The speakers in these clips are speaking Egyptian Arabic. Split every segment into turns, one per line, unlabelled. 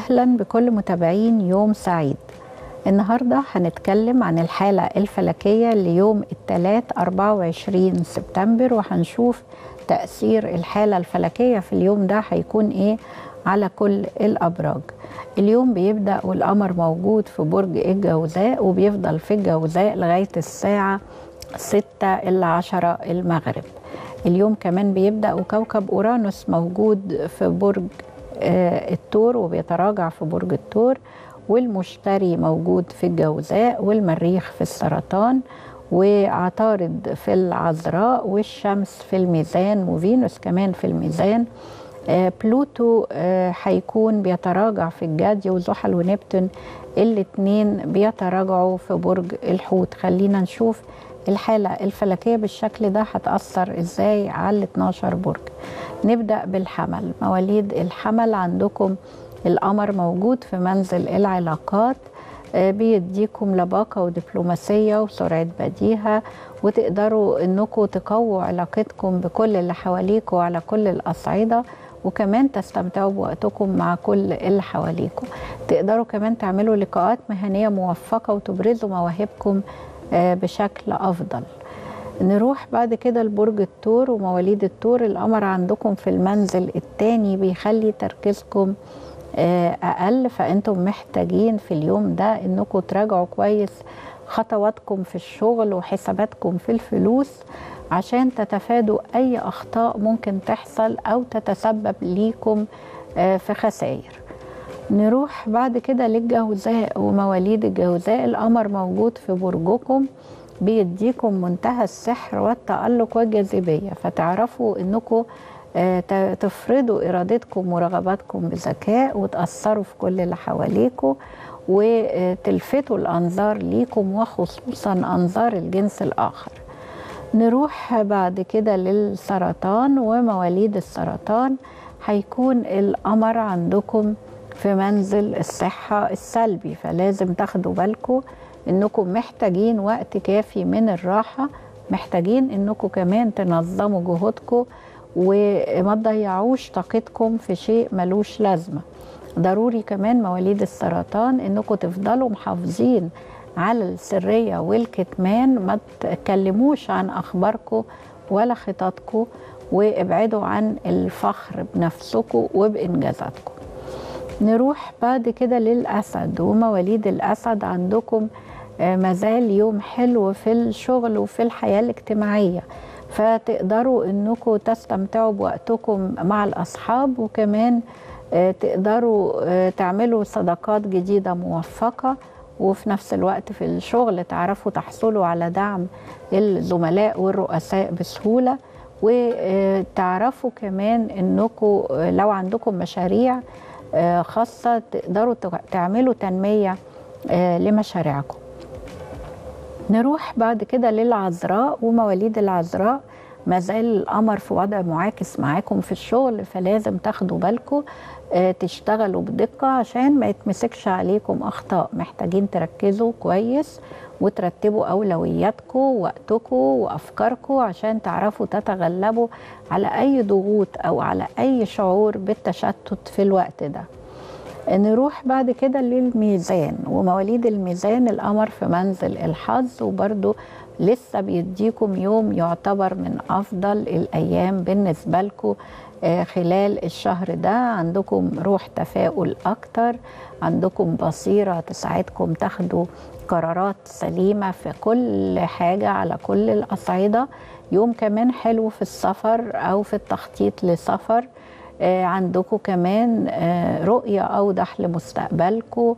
وسهلا بكل متابعين يوم سعيد النهاردة هنتكلم عن الحالة الفلكية ليوم الثلاث 24 سبتمبر وهنشوف تأثير الحالة الفلكية في اليوم ده هيكون إيه على كل الأبراج اليوم بيبدأ والقمر موجود في برج الجوزاء وبيفضل في الجوزاء لغاية الساعة 6 إلا 10 المغرب اليوم كمان بيبدأ وكوكب أورانوس موجود في برج آه الثور وبيتراجع في برج الثور والمشتري موجود في الجوزاء والمريخ في السرطان وعطارد في العذراء والشمس في الميزان وفينوس كمان في الميزان آه بلوتو هيكون آه بيتراجع في الجدي وزحل ونبتون الاثنين بيتراجعوا في برج الحوت خلينا نشوف الحالة الفلكية بالشكل ده هتأثر ازاي على ال 12 برج نبدأ بالحمل مواليد الحمل عندكم القمر موجود في منزل العلاقات بيديكم لباقة ودبلوماسية وسرعة بديهة وتقدروا انكم تقووا علاقتكم بكل اللي حواليكم على كل الأصعدة وكمان تستمتعوا بوقتكم مع كل اللي حواليكم تقدروا كمان تعملوا لقاءات مهنية موفقة وتبرزوا مواهبكم بشكل أفضل نروح بعد كده لبرج الثور ومواليد الثور القمر عندكم في المنزل الثاني بيخلي تركيزكم أقل فأنتم محتاجين في اليوم ده أنكم تراجعوا كويس خطواتكم في الشغل وحساباتكم في الفلوس عشان تتفادوا أي أخطاء ممكن تحصل أو تتسبب ليكم في خسائر نروح بعد كده للجوزاء ومواليد الجوزاء القمر موجود في برجكم بيديكم منتهى السحر والتألق والجاذبية فتعرفوا انكم تفرضوا ارادتكم ورغباتكم بذكاء وتأثروا في كل اللي حواليكم وتلفتوا الانظار ليكم وخصوصا انظار الجنس الاخر نروح بعد كده للسرطان ومواليد السرطان هيكون القمر عندكم في منزل الصحة السلبي فلازم تاخدوا بالكم انكم محتاجين وقت كافي من الراحة محتاجين انكم كمان تنظموا جهودكم وما تضيعوش طاقتكم في شيء ملوش لازمة ضروري كمان مواليد السرطان انكم تفضلوا محافظين على السرية والكتمان ما تتكلموش عن اخباركم ولا خططكم وابعدوا عن الفخر بنفسكم وبانجازاتكم نروح بعد كده للأسد ومواليد الأسد عندكم مازال يوم حلو في الشغل وفي الحياة الاجتماعية فتقدروا انكم تستمتعوا بوقتكم مع الأصحاب وكمان تقدروا تعملوا صداقات جديدة موفقة وفي نفس الوقت في الشغل تعرفوا تحصلوا على دعم الزملاء والرؤساء بسهولة وتعرفوا كمان انكم لو عندكم مشاريع خاصة تقدروا تعملوا تنمية لمشاريعكم نروح بعد كده للعذراء ومواليد العذراء ما زال القمر في وضع معاكس معاكم في الشغل فلازم تاخدوا بالكم تشتغلوا بدقة عشان ما يتمسكش عليكم أخطاء محتاجين تركزوا كويس وترتبوا أولوياتكم ووقتكم وأفكاركم عشان تعرفوا تتغلبوا على أي ضغوط أو على أي شعور بالتشتت في الوقت ده نروح بعد كده للميزان ومواليد الميزان القمر في منزل الحظ وبرده لسه بيديكم يوم يعتبر من أفضل الأيام بالنسبة لكم خلال الشهر ده عندكم روح تفاؤل أكتر عندكم بصيرة تساعدكم تاخدوا قرارات سليمة في كل حاجة على كل الأصعدة يوم كمان حلو في السفر أو في التخطيط لسفر عندكم كمان رؤية أوضح لمستقبلكم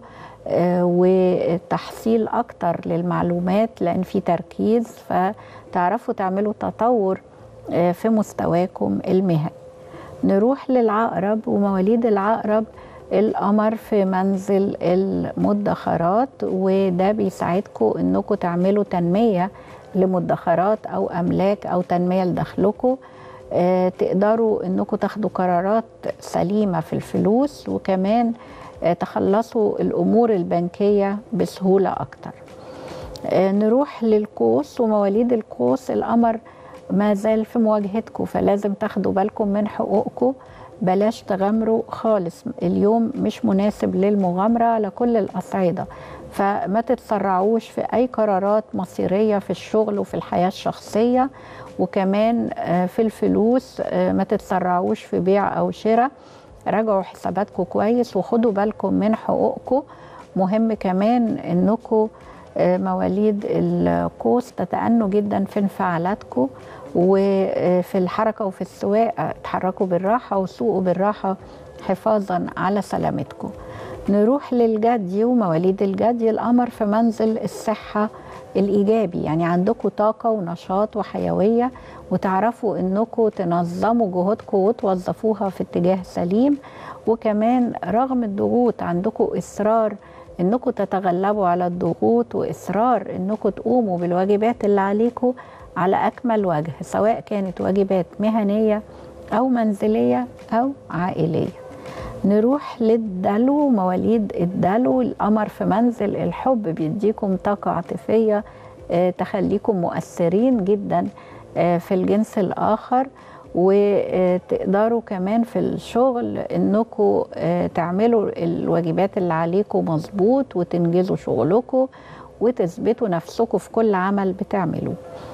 وتحصيل أكتر للمعلومات لأن في تركيز فتعرفوا تعملوا تطور في مستواكم المهني نروح للعقرب ومواليد العقرب القمر في منزل المدخرات وده بيساعدكم انكم تعملوا تنميه لمدخرات او املاك او تنميه لدخلكم آه تقدروا انكم تاخدوا قرارات سليمه في الفلوس وكمان آه تخلصوا الامور البنكيه بسهوله اكتر آه نروح للقوس ومواليد القوس القمر ما زال في مواجهتكم فلازم تاخدوا بالكم من حقوقكم بلاش تغامروا خالص اليوم مش مناسب للمغامرة على كل الأصعدة فما تتسرعوش في أي قرارات مصيرية في الشغل وفي الحياة الشخصية وكمان آه، في الفلوس آه، ما تتسرعوش في بيع أو شراء راجعوا حساباتكم كويس وخدوا بالكم من حقوقكم مهم كمان انكم آه، مواليد القوس تتأنوا جدا في انفعالاتكم وفي الحركة وفي السواقة اتحركوا بالراحة وسوقوا بالراحة حفاظا على سلامتكم نروح للجدي ومواليد الجدي القمر في منزل الصحة الإيجابي يعني عندكم طاقة ونشاط وحيوية وتعرفوا انكم تنظموا جهودكم وتوظفوها في اتجاه سليم وكمان رغم الضغوط عندكم إصرار انكم تتغلبوا على الضغوط واصرار انكم تقوموا بالواجبات اللي عليكم على اكمل وجه سواء كانت واجبات مهنيه او منزليه او عائليه نروح للدلو مواليد الدلو القمر في منزل الحب بيديكم طاقه عاطفيه آه، تخليكم مؤثرين جدا آه، في الجنس الاخر وتقدروا كمان في الشغل انكم تعملوا الواجبات اللي عليكم مظبوط وتنجزوا شغلكم وتثبتوا نفسكم في كل عمل بتعملوه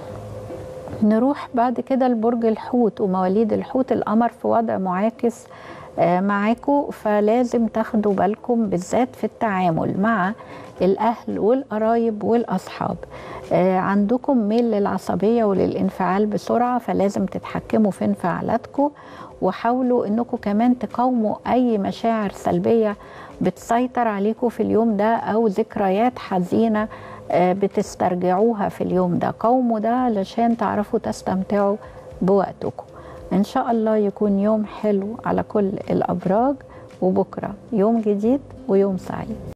نروح بعد كده لبرج الحوت ومواليد الحوت القمر في وضع معاكس آه، معاكم فلازم تاخدوا بالكم بالذات في التعامل مع الأهل والقرايب والأصحاب آه، عندكم ميل للعصبية وللانفعال بسرعة فلازم تتحكموا في انفعالاتكم وحاولوا انكم كمان تقاوموا اي مشاعر سلبية بتسيطر عليكم في اليوم ده او ذكريات حزينة آه، بتسترجعوها في اليوم ده قاوموا ده علشان تعرفوا تستمتعوا بوقتكم ان شاء الله يكون يوم حلو على كل الابراج وبكره يوم جديد ويوم سعيد